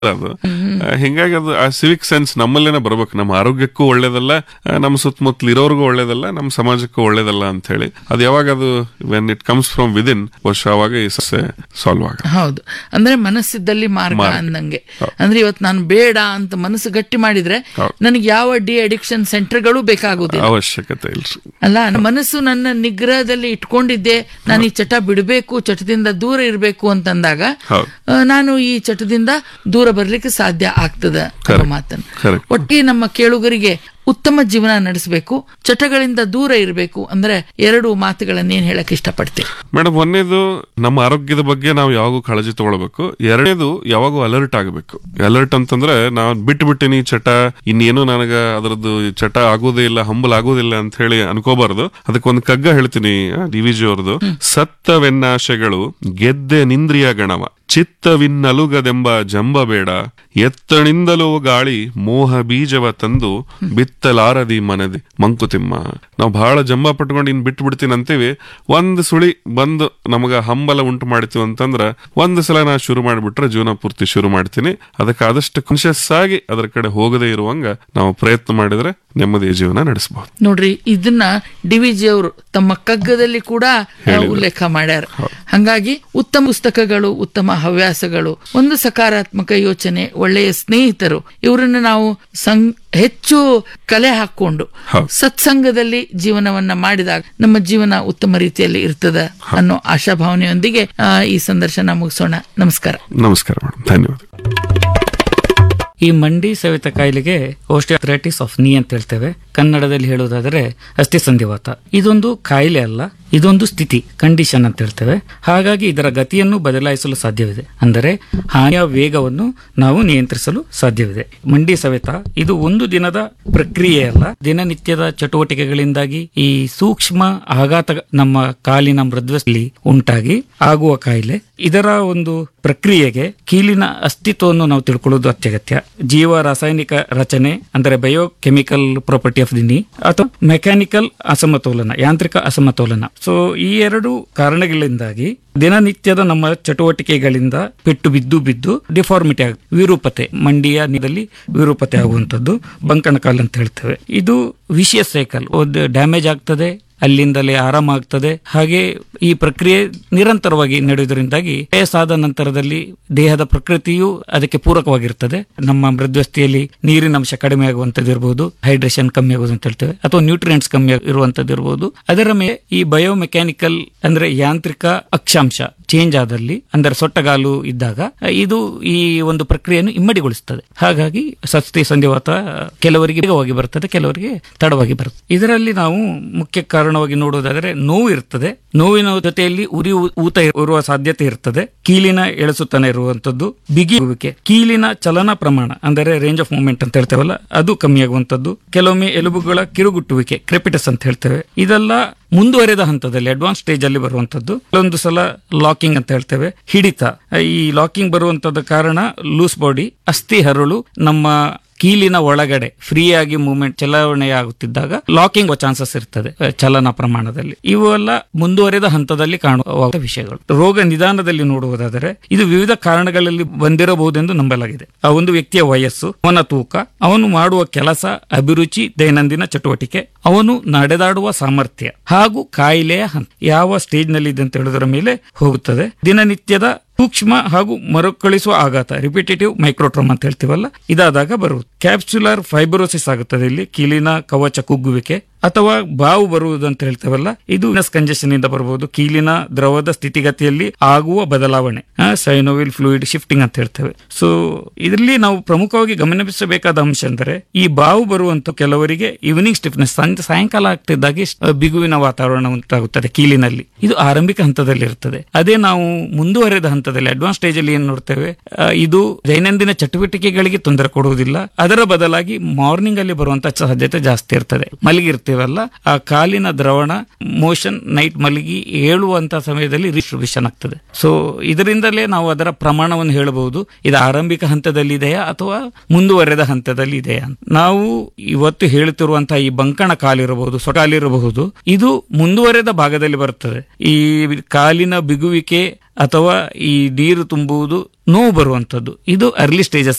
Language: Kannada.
ಅದು ಆ, ಹಿಂಗಾಗಿ ಅದು ಆ ಸಿವಿಕ್ ಸೆನ್ಸ್ ನಮ್ಮಲ್ಲೇನೆ ಬರ್ಬೇಕು ನಮ್ಮ ಆರೋಗ್ಯಕ್ಕೂ ಒಳ್ಳೇದಲ್ಲ ಆ, ನಮ್ಮ ಸುತ್ತಮುತ್ತಲು ಇರೋರ್ಗೂ ಒಳ್ಳೇದಲ್ಲ ನಮ್ಮ ಸಮಾಜಕ್ಕೂ ಒಳ್ಳೇದಲ್ಲ ಅಂತ ಹೇಳಿ ಅದು ಯಾವಾಗ ಅದು when it comes from within ವರ್ಷ ಅವಾಗ ಈ ಸಮಸ್ಯೆ ಸಾಲ್ವ್ ಆಗ ಹೌದು ಅಂದ್ರೆ ಮನಸ್ಸಿದ್ದಲ್ಲಿ ಮಾರ್ಗ ಮಾರ್ಗ. ಅಂದಂಗೆ ಅಂದ್ರೆ ಇವತ್ತು ನಾನು ಬೇಡ ಅಂತ ಮನಸ್ಸು ಗಟ್ಟಿ ಮಾಡಿದ್ರೆ ಹೌದು. ನನಗೆ ಯಾವ ಡಿ ಅಡಿಕ್ಷನ್ ಸೆಂಟರ್ಗಳು ಬೇಕಾಗುದಿಲ್ಲ ಅವಶ್ಯಕತೆ ಇಲ್ರಿ ಅಲ್ಲ ಮನಸ್ಸು ನನ್ನ ನಿಗ್ರಹದಲ್ಲಿ ಇಟ್ಕೊಂಡಿದ್ದೆ ನಾನು ಈ ಚಟ ಬಿಡಬೇಕು ಚಟದಿಂದ ದೂರ ಇರಬೇಕು ಅಂತಂದಾಗ ಹೌದು. ಆ, ನಾನು ಈ ಚಟದಿಂದ ದೂರ ಬರ್ಲಿಕ್ಕೆ ಸಾಧ್ಯ ಆಗ್ತದ ಅನ್ನೋ Correct. ಮಾತನ್ನು Correct. ಒಟ್ಟಿಗೆ ನಮ್ಮ ಕೇಳುಗರಿಗೆ ಉತ್ತಮ ಜೀವನ ನಡೆಸಬೇಕು ಚಟಗಳಿಂದ ದೂರ ಇರಬೇಕು ಅಂದ್ರೆ ಎರಡು ಮಾತುಗಳನ್ನ ಏನ್ ಹೇಳಕ್ ಇಷ್ಟಪಡ್ತೀವಿ ಮೇಡಮ್ ಒಂದೇದು ನಮ್ಮ ಆರೋಗ್ಯದ ಬಗ್ಗೆ ನಾವು ಯಾವಾಗೂ ಕಾಳಜಿ ತಗೊಳ್ಬೇಕು ಎರಡನೇದು ಯಾವಾಗೂ ಅಲರ್ಟ್ ಆಗಬೇಕು ಅಲರ್ಟ್ ಅಂತಂದ್ರೆ ನಾವು ಬಿಟ್ಟು ಬಿಟ್ಟಿನಿ ಚಟ ಇನ್ನೇನು ನನಗ ಅದರದ್ದು ಚಟ ಆಗೋದೇ ಇಲ್ಲ ಹಂಬಲ್ ಆಗೋದಿಲ್ಲ ಅಂತ ಹೇಳಿ ಅನ್ಕೋಬಾರ್ದು ಅದಕ್ಕೊಂದು ಕಗ್ಗ ಹೇಳ್ತೀನಿ ಡಿ ವಿ ಜಿ ಅವ್ರದ್ದು ಸತ್ತವೆನ್ನಾಶೆಗಳು ಗೆದ್ದೆ ನಿಂದ್ರಿಯ ಗಣವ ಚಿತ್ತವಿನ್ನಲುಗದೆಂಬ ಜಂಬ ಬೇಡ ಎತ್ತಣಿಂದಲೂ ಗಾಳಿ ಮೋಹ ಬೀಜವ ತಂದು ಬಿತ್ತಲಾರದಿ ಮನದಿ ಮಂಕುತಿಮ್ಮ ನಾವು ಬಹಳ ಜಂಬ ಪಟ್ಕೊಂಡು ಇನ್ ಬಿಟ್ಟು ಬಿಡ್ತೀನಿ ಅಂತೀವಿ ಒಂದ್ ಸುಳಿ ಬಂದು ನಮಗ ಹಂಬಲ ಉಂಟು ಮಾಡ್ತೀವಿ ಅಂತಂದ್ರ ಒಂದ್ ಸಲ ನಾ ಶುರು ಮಾಡಿಬಿಟ್ರೆ ಜೀವನ ಪೂರ್ತಿ ಶುರು ಮಾಡ್ತೀನಿ ಅದಕ್ಕೆ ಆದಷ್ಟು ಕಾನ್ಶಿಯಸ್ ಆಗಿ ಅದರ ಕಡೆ ಹೋಗದೇ ಇರುವಂಗ ನಾವು ಪ್ರಯತ್ನ ಮಾಡಿದ್ರೆ ನೆಮ್ಮದಿಯ ಜೀವನ ನಡೆಸಬಹುದು ನೋಡ್ರಿ ಇದನ್ನ ಡಿವಿಜಿ ಅವರು ತಮ್ಮ ಕಗ್ಗದಲ್ಲಿ ಕೂಡ ಆ, ಉಲ್ಲೇಖ ಮಾಡ್ಯಾರ ಹಂಗಾಗಿ ಉತ್ತಮ ಪುಸ್ತಕಗಳು ಉತ್ತಮ ಹವ್ಯಾಸಗಳು ಒಂದು ಸಕಾರಾತ್ಮಕ ಯೋಚನೆ ಒಳ್ಳೆಯ ಸ್ನೇಹಿತರು ಇವರನ್ನ ನಾವು ಸಂ- ಹೆಚ್ಚು ಕಲೆ ಹಾಕೊಂಡು ಹೌದು. ಸತ್ಸಂಗದಲ್ಲಿ ಜೀವನವನ್ನ ಮಾಡಿದಾಗ ನಮ್ಮ ಜೀವನ ಉತ್ತಮ ರೀತಿಯಲ್ಲಿ ಇರ್ತದ ಅನ್ನೋ ಆಶಾಭಾವನೆಯೊಂದಿಗೆ ಆ, ಈ ಸಂದರ್ಶನ ಮುಗಿಸೋಣ ನಮಸ್ಕಾರ ನಮಸ್ಕಾರ ಮೇಡಮ್ ಧನ್ಯವಾದ ಈ ಮಂಡಿ ಸವೆತ ಕಾಯಿಲೆಗೆ ಓಸ್ಟಿಯಾಥ್ರೈಟಿಸ್ ಆಫ್ ನೀ ಅಂತ ಹೇಳ್ತೇವೆ ಕನ್ನಡದಲ್ಲಿ ಹೇಳುವುದಾದರೆ ಅಸ್ಥಿ ಸಂಧಿವಾತ ಇದೊಂದು ಕಾಯಿಲೆ ಅಲ್ಲ ಇದೊಂದು ಸ್ಥಿತಿ ಕಂಡೀಷನ್ ಅಂತ ಹೇಳ್ತೇವೆ ಹಾಗಾಗಿ ಇದರ ಗತಿಯನ್ನು ಬದಲಾಯಿಸಲು ಸಾಧ್ಯವಿದೆ ಅಂದರೆ ಹಾನಿಯ ವೇಗವನ್ನು ನಾವು ನಿಯಂತ್ರಿಸಲು ಸಾಧ್ಯವಿದೆ ಮಂಡಿ ಸವೆತ ಇದು ಒಂದು ದಿನದ ಪ್ರಕ್ರಿಯೆ ಅಲ್ಲ ದಿನನಿತ್ಯದ ಚಟುವಟಿಕೆಗಳಿಂದಾಗಿ ಈ ಸೂಕ್ಷ್ಮ ಆಘಾತ ನಮ್ಮ ಕಾಲಿನ ಮೃದ್ವಸ್ಥಲಿ ಉಂಟಾಗಿ ಆಗುವ ಕಾಯಿಲೆ ಇದರ ಒಂದು ಪ್ರಕ್ರಿಯೆಗೆ ಕೀಲಿನ ಅಸ್ತಿತ್ವವನ್ನು ನಾವು ತಿಳ್ಕೊಳ್ಳೋದು ಅತ್ಯಗತ್ಯ ಜೀವ ರಾಸಾಯನಿಕ ರಚನೆ ಅಂದರೆ ಬಯೋಕೆಮಿಕಲ್ ಪ್ರಾಪರ್ಟಿ ಆಫ್ ದಿ ನೀ ಅಥವಾ ಮೆಕ್ಯಾನಿಕಲ್ ಅಸಮತೋಲನ ಯಾಂತ್ರಿಕ ಅಸಮತೋಲನ ಸೊ ಈ ಎರಡು ಕಾರಣಗಳಿಂದಾಗಿ ದಿನನಿತ್ಯದ ನಮ್ಮ ಚಟುವಟಿಕೆಗಳಿಂದ ಪೆಟ್ಟು ಬಿದ್ದು ಬಿದ್ದು ಡಿಫಾರ್ಮಿಟಿ ಆಗ ವಿರೂಪತೆ ಮಂಡಿಯ ನೀರಲ್ಲಿ ವಿರೂಪತೆ ಆಗುವಂತದ್ದು ಬಂಕಣಕಾಲ್ ಅಂತ ಹೇಳ್ತೇವೆ ಇದು ವಿಷಿಯಸ್ ಸೈಕಲ್ ಒಂದು ಡ್ಯಾಮೇಜ್ ಆಗ್ತದೆ ಅಲ್ಲಿಂದಲೇ ಆರಾಮ ಆಗ್ತದೆ ಹಾಗೆ ಈ ಪ್ರಕ್ರಿಯೆ ನಿರಂತರವಾಗಿ ನಡೆಯುವುದರಿಂದಾಗಿ ವಯಸ್ಸಾದ ನಂತರದಲ್ಲಿ ದೇಹದ ಪ್ರಕೃತಿಯು ಅದಕ್ಕೆ ಪೂರಕವಾಗಿರ್ತದೆ ನಮ್ಮ ಮೃದ್ವಸ್ಥಿಯಲ್ಲಿ ನೀರಿನ ಅಂಶ ಕಡಿಮೆ ಆಗುವಂತದ್ದು ಇರಬಹುದು ಹೈಡ್ರೇಷನ್ ಕಮ್ಮಿ ಆಗುವುದು ಅಂತ ಹೇಳ್ತೇವೆ ಅಥವಾ ನ್ಯೂಟ್ರಿಯೆಂಟ್ಸ್ ಕಮ್ಮಿ ಇರುವಂತದ್ದು ಇರಬಹುದು ಅದರ ಮೇಲೆ ಈ ಬಯೋಮೆಕ್ಯಾನಿಕಲ್ ಅಂದ್ರೆ ಯಾಂತ್ರಿಕ ಅಕ್ಷಾಂಶ ಚೇಂಜ್ ಆದಲ್ಲಿ ಅಂದರೆ ಸೊಟ್ಟಗಾಲು ಇದ್ದಾಗ ಇದು ಈ ಒಂದು ಪ್ರಕ್ರಿಯೆಯನ್ನು ಇಮ್ಮಡಿಗೊಳಿಸುತ್ತದೆ ಹಾಗಾಗಿ ಸಸ್ತಿ ಸಂಧಿವಾತ ಕೆಲವರಿಗೆ ವೇಗವಾಗಿ ಬರ್ತದೆ ಕೆಲವರಿಗೆ ತಡವಾಗಿ ಬರ್ತದೆ ಇದರಲ್ಲಿ ನಾವು ಮುಖ್ಯ ಕಾರಣವಾಗಿ ನೋಡುವುದಾದರೆ ನೋವು ಇರ್ತದೆ ನೋವಿನ ಜೊತೆಯಲ್ಲಿ ಉರಿ ಊತ ಇರುವ ಸಾಧ್ಯತೆ ಇರ್ತದೆ ಕೀಲಿನ ಎಳಸುತ್ತಾನೆ ಇರುವಂತದ್ದು ಬಿಗಿಯುವಿಕೆ ಕೀಲಿನ ಚಲನ ಪ್ರಮಾಣ ಅಂದರೆ ರೇಂಜ್ ಆಫ್ ಮೂವ್ಮೆಂಟ್ ಅಂತ ಹೇಳ್ತೇವಲ್ಲ ಅದು ಕಮ್ಮಿ ಆಗುವಂತದ್ದು ಕೆಲವೊಮ್ಮೆ ಎಲುಬುಗಳ ಕಿರುಗುಟ್ಟುವಿಕೆ ಕ್ರೆಪಿಟಸ್ ಅಂತ ಹೇಳ್ತೇವೆ ಇದೆಲ್ಲ ಮುಂದುವರೆದ ಹಂತದಲ್ಲಿ ಅಡ್ವಾನ್ಸ್ ಸ್ಟೇಜ್ ಅಲ್ಲಿ ಬರುವಂತದ್ದು ಕೆಲವೊಂದು ಸಲ ಲಾಕಿಂಗ್ ಅಂತ ಹೇಳ್ತೇವೆ ಹಿಡಿತ ಈ ಲಾಕಿಂಗ್ ಬರುವಂತದ ಕಾರಣ ಲೂಸ್ ಬಾಡಿ ಅಸ್ಥಿ ಹರಳು ನಮ್ಮ ಕೀಲಿನ ಒಳಗಡೆ ಫ್ರೀ ಆಗಿ ಮೂವ್ಮೆಂಟ್ ಚಲಾವಣೆ ಆಗುತ್ತಿದ್ದಾಗ ಲಾಕಿಂಗ್ ಚಾನ್ಸಸ್ ಇರ್ತದೆ ಅಹ್, ಚಲನ ಪ್ರಮಾಣದಲ್ಲಿ ಇವೆಲ್ಲ ಮುಂದುವರೆದ ಹಂತದಲ್ಲಿ ಕಾಣುವ ವಿಷಯಗಳು ರೋಗ ನಿಧಾನದಲ್ಲಿ ನೋಡುವುದಾದರೆ ಇದು ವಿವಿಧ ಕಾರಣಗಳಲ್ಲಿ ಬಂದಿರಬಹುದೆಂದು ನಂಬಲಾಗಿದೆ ಆ ಒಂದು ವ್ಯಕ್ತಿಯ ವಯಸ್ಸು ಅವನ ತೂಕ ಅವನು ಮಾಡುವ ಕೆಲಸ ಅಭಿರುಚಿ ದೈನಂದಿನ ಚಟುವಟಿಕೆ ಅವನು ನಡೆದಾಡುವ ಸಾಮರ್ಥ್ಯ ಹಾಗೂ ಕಾಯಿಲೆಯ ಹಂತ ಯಾವ ಸ್ಟೇಜ್ ನಲ್ಲಿ ಇದೆ ಅಂತ ಹೇಳುವುದರ ಮೇಲೆ ಹೋಗುತ್ತದೆ ದಿನನಿತ್ಯದ ಸೂಕ್ಷ್ಮ ಹಾಗೂ ಮರುಕಳಿಸುವ ಆಘಾತ ರಿಪಿಟೇಟಿವ್ ಮೈಕ್ರೋಟ್ರಮ್ ಅಂತ ಹೇಳ್ತೀವಲ್ಲ ಇದಾದಾಗ ಬರುವುದು ಕ್ಯಾಪ್ಸುಲರ್ ಫೈಬ್ರೋಸಿಸ್ ಆಗುತ್ತದೆ ಇಲ್ಲಿ ಕೀಲಿನ ಕವಚ ಕುಗ್ಗುವಿಕೆ ಅಥವಾ ಬಾವು ಬರುವುದು ಅಂತ ಹೇಳ್ತೇವಲ್ಲ ಇದು ಕಂಜೆಷನ್ ಇಂದ ಬರಬಹುದು ಕೀಲಿನ ದ್ರವದ ಸ್ಥಿತಿಗತಿಯಲ್ಲಿ ಆಗುವ ಬದಲಾವಣೆ ಸೈನೋವಿಲ್ ಫ್ಲೂಯಿಡ್ ಶಿಫ್ಟಿಂಗ್ ಅಂತ ಹೇಳ್ತೇವೆ ಸೊ ಇದರಲ್ಲಿ ನಾವು ಪ್ರಮುಖವಾಗಿ ಗಮನಿಸಬೇಕಾದ ಅಂಶ ಅಂದರೆ ಈ ಬಾವು ಬರುವಂತ ಕೆಲವರಿಗೆ ಈವ್ನಿಂಗ್ ಸ್ಟಿಫ್ನೆಸ್ ಸಂಜೆ ಸಾಯಂಕಾಲ ಆಗ್ತಿದ್ದಾಗೆ ಅಹ್, ಬಿಗುವಿನ ವಾತಾವರಣ ಉಂಟಾಗುತ್ತದೆ ಕೀಲಿನಲ್ಲಿ ಇದು ಆರಂಭಿಕ ಹಂತದಲ್ಲಿ ಇರುತ್ತದೆ ಅದೇ ನಾವು ಮುಂದುವರೆದ ಹಂತದಲ್ಲಿ ಅಡ್ವಾನ್ಸ್ ಸ್ಟೇಜ್ ಅಲ್ಲಿ ಏನ್ ನೋಡ್ತೇವೆ ಅಹ್, ಇದು ದೈನಂದಿನ ಚಟುವಟಿಕೆಗಳಿಗೆ ತೊಂದರೆ ಕೊಡುವುದಿಲ್ಲ ಅದರ ಬದಲಾಗಿ ಮಾರ್ನಿಂಗ್ ಅಲ್ಲಿ ಬರುವಂತ ಸಾಧ್ಯತೆ ಜಾಸ್ತಿ ಇರ್ತದೆ ಮಲಗಿರ್ತೀವಲ್ಲ ಆ ಕಾಲಿನ ದ್ರವಣ ಮೋಷನ್ ನೈಟ್ ಮಲಗಿ ಏಳುವಂತ ಸಮಯದಲ್ಲಿ ಡಿಸ್ಟ್ರಿಬ್ಯೂಷನ್ ಆಗ್ತದೆ ಸೊ ಇದರಿಂದಲೇ ನಾವು ಅದರ ಪ್ರಮಾಣವನ್ನು ಹೇಳಬಹುದು ಇದು ಆರಂಭಿಕ ಹಂತದಲ್ಲಿ ಇದೆಯಾ ಅಥವಾ ಮುಂದುವರೆದ ಹಂತದಲ್ಲಿ ಇದೆಯಾ ಅಂತ ನಾವು ಇವತ್ತು ಹೇಳುತ್ತಿರುವಂತಹ ಈ ಬಂಕಣ ಕಾಲಿರಬಹುದು ಸೊಟಾಲಿರಬಹುದು ಇದು ಮುಂದುವರೆದ ಭಾಗದಲ್ಲಿ ಬರುತ್ತದೆ ಈ ಕಾಲಿನ ಬಿಗುವಿಕೆ ಅಥವಾ ಈ ನೀರು ತುಂಬುವುದು ನೋವು ಬರುವಂತದ್ದು ಇದು ಅರ್ಲಿ ಸ್ಟೇಜಸ್